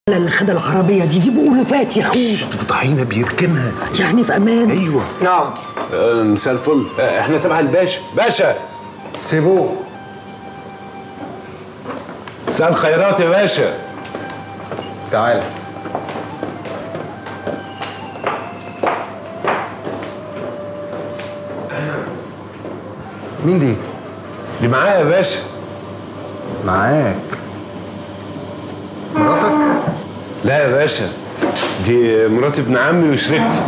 اللي خد العربيه دي دي بيقولوا فات يا اخويا تفضحينا بيركنها يعني في امان ايوه نعم آه، مساء الفل آه، احنا تبع الباشا باشا سيبوه مساء الخيرات يا باشا تعال مين دي؟ دي معايا يا باشا معاك مراتك؟ لا يا باشا دي مرات ابن عمي وشريكتي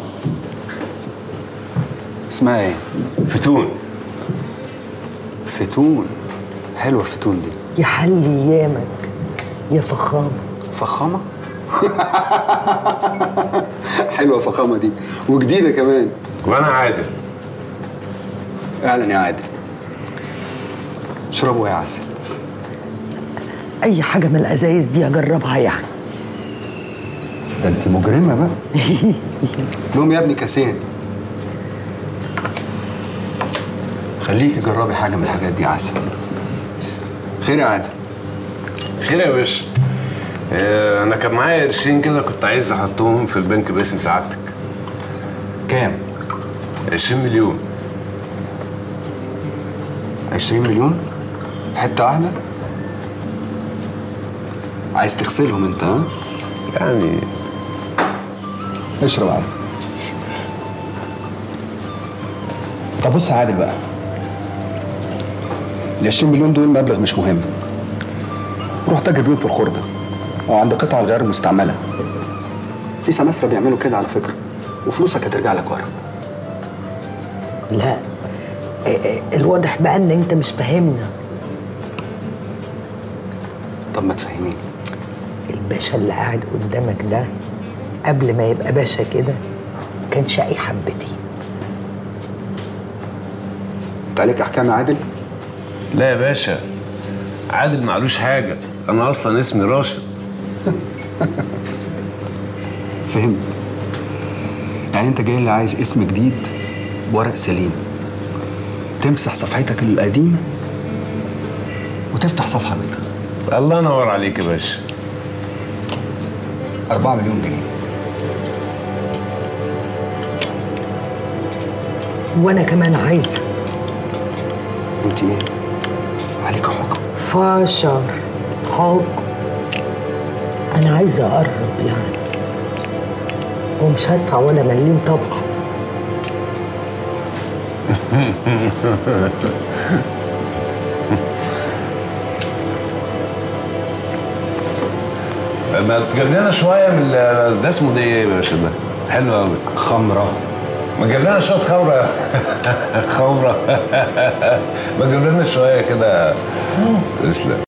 اسمها ايه؟ فتون فتون حلوه الفتون دي يا حل ايامك يا فخامه فخامه؟ حلوه فخامه دي وجديده كمان وانا عادل اهلا يا عادل اشربوا يا عسل اي حاجه من الازايز دي اجربها يعني ده انت مجرمه بقى لهم يا ابني كاسين خليكي جربي حاجه من الحاجات دي يا عسل خير يا عادل خير يا باشا آه، انا كان معايا قرشين كده كنت عايز احطهم في البنك باسم سعادتك كام 20 مليون 20 مليون حته واحده عايز تغسلهم انت ها يعني اشرب عادل طب بص يا عادل بقى ال 20 مليون دول مبلغ مش مهم روح تاجر بيهم في الخردة او عند قطع الغيار المستعملة في سماسرة بيعملوا كده على فكرة وفلوسك هترجع لك ورا لا إيه إيه، الواضح بقى ان انت مش فاهمنا طب ما تفهميني الباشا اللي قاعد قدامك ده قبل ما يبقى باشا كده كان شقي حبتين انت عليك احكام يا عادل لا يا باشا عادل معلوش حاجه انا اصلا اسمي راشد فهمت يعني انت جاي اللي عايز اسم جديد بورق سليم تمسح صفحتك القديمة وتفتح صفحة بيضاء الله ينور عليك يا باشا 4 مليون جنيه وانا كمان عايزه انت ايه؟ عليك حكم فاشر حكم انا عايزه اقرب يعني ومش هدفع ولا مليم طبعا ما تجيب لنا شويه من ال- ده اسمه ده ايه يا باشا ده حلو قوي خمرة ما تجيب لنا شويه خمره خمره ما تجيب لنا شويه كده تسلم